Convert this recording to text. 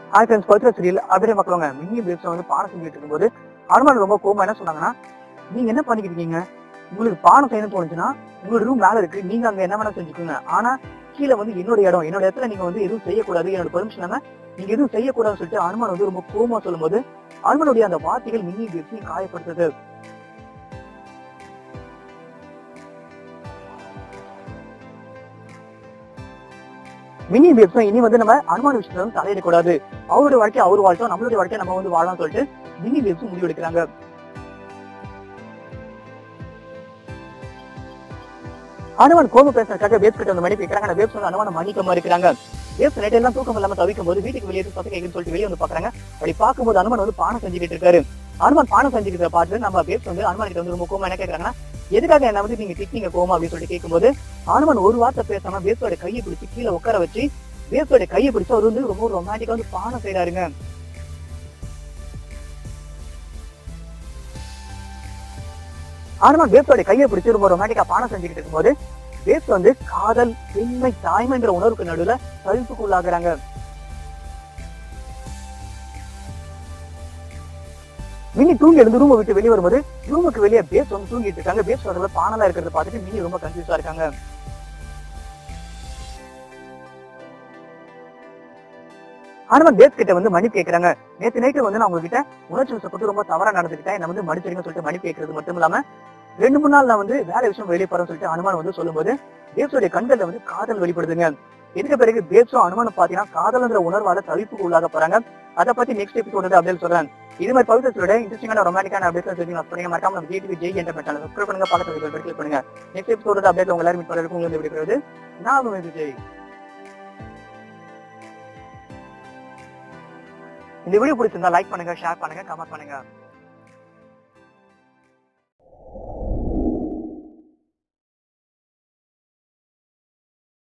hi friends Pavithra serial அப்படியே மக்களவங்க mini பேஸ்ல வந்து பாடம் செஞ்சுட்டு இருக்கும்போது அனுமான் ரொம்ப கோமா என்ன சொன்னாங்கன்னா நீங்க என்ன பண்ணிக்கிட்டு இருக்கீங்க உங்களுக்கு பாடம் செய்யணும்னு தோணுச்சுன்னா உங்களோட ரூம் மேல இருக்கு நீங்க அங்க என்ன வேணா செஞ்சுக்கோங்க ஆனா கீழே வந்து என்னோட இடம் என்னோட இடத்துல நீங்க வந்து எதுவும் செய்யக்கூடாது என்னோட பெர்மிஷன் இல்லாம நீங்க எதுவும் செய்யக்கூடாதுன்னு சொல்லிட்டு அனுமான் வந்து ரொம்ப கோமா சொல்லும்போது அனுமனுடைய அந்த வார்த்தைகள் மினி பேசி காயப்படுத்துது மினி பேப்ஸும் இனி வந்து நம்ம அனுமான விஷயத்துல வந்து தலையிடக்கூடாது அவருடைய வாழ்க்கை அவர் வாழ்க்கை நம்மளுடைய வாழ்க்கை நம்ம வந்து வாழலாம் சொல்லிட்டு மினி பேப்ஸும் முடிவு எடுக்கிறாங்க அனுமான் கோபம் பேசுறதுக்காக பேப்ஸ் கிட்ட வந்து மணி கேட்கறாங்க அந்த பேப்ஸ் வந்து அனுமான மன்னிக்காம இருக்கிறாங்க பேப்ஸ் நைட் எல்லாம் தூக்கம் இல்லாம தவிக்கும் போது வீட்டுக்கு வெளியே சத்தம் கேட்குன்னு சொல்லிட்டு வெளியே வந்து பாக்குறாங்க அப்படி பார்க்கும்போது அனுமான் வந்து பானம் செஞ்சுக்கிட்டு இருக்காரு அனுமான் பானம் செஞ்சுக்கிற பார்த்து நம்ம பேப்ஸ் வந்து அனுமான் கிட்ட வந்து ரொம்ப கோமா என்ன கேட்கறாங்கன்னா எதுக்காக என்ன வந்து நீங்க திட்டிங்க கோமா அப்படின்னு சொல்லிட்டு கேட்கும்போது அனுமன் ஒரு வார்த்தை பேசாம பேசோட கையை பிடிச்சு கீழே உட்கார வச்சு பேசோட கையை பிடிச்சு அவர் வந்து ரொம்ப ரொமான்டிக்கா வந்து பானம் செய்யறாருங்க அனுமன் பேசோட கையை பிடிச்சு ரொம்ப ரொமான்டிக்கா பானம் செஞ்சுக்கிட்டு இருக்கும்போது பேஸ் வந்து காதல் பெண்மை தாய்மைங்கிற உணர்வுக்கு நடுவுல தவிப்புக்குள்ளாகிறாங்க மினி தூங்கி எழுந்து ரூமை விட்டு வெளியே வரும்போது ரூமுக்கு வெளியே பேஸ் வந்து தூங்கிட்டு இருக்காங்க பேஸ் வரதுல பானலா இருக்கிறத பார்த்துட்டு மினி ரொம்ப கன்ஃபியூஸா இருக்காங்க ஆனா பேஸ் கிட்ட வந்து மன்னிப்பு கேட்கறாங்க நேத்து நைட்டு வந்து நான் உங்ககிட்ட உணர்ச்சி வசப்பட்டு ரொம்ப தவறா நடந்துக்கிட்டேன் என்ன வந்து மன்னிச்சிருங்கன்னு சொல்லிட்டு மன்னிப்பு கேட்கறது மட்டும் இல்லாம ரெண்டு மூணு நாள் நான் வந்து வேற விஷயம் வெளியே போறேன்னு சொல்லிட்டு அனுமான் வந்து சொல்லும்போது பேப்ஸோடைய கண்கள்ல வந்து காதல் வெளிப்படுதுங்க இதுக்கு பிறகு பேப்ஸும் அனுமானம் பாத்தீங்கன்னா காதல்ங்கிற உணர்வால தவிப்புக்கு உள்ளாக போறாங்க அதை பத்தி நெக்ஸ்ட் எபிசோடு அப்படின்னு சொல்றேன் இது மாதிரி பவித்திரத்தோட இன்ட்ரெஸ்டிங்கான ரொமான்டிக்கான அப்டேட்ஸ் தெரிஞ்சு பண்ணுங்க மறக்காம நம்ம ஜிடிவி ஜெய் என்ற சேனல் சப்ஸ்கிரைப் பண்ணுங்க பக்கத்துல பெல் கிளிக் பண்ணுங்க நெக்ஸ்ட் எபிசோட அப்டேட் உங்க எல்லாரும் மீட் பண்ணுறதுக்கு உங்களுக்கு விடுகிறது நான் உங்க ஜெய் இந்த வீடியோ பிடிச்சிருந்தா லைக் பண்ணுங்க ஷேர் பண்ணுங்க கமெண்ட் பண்ணுங்க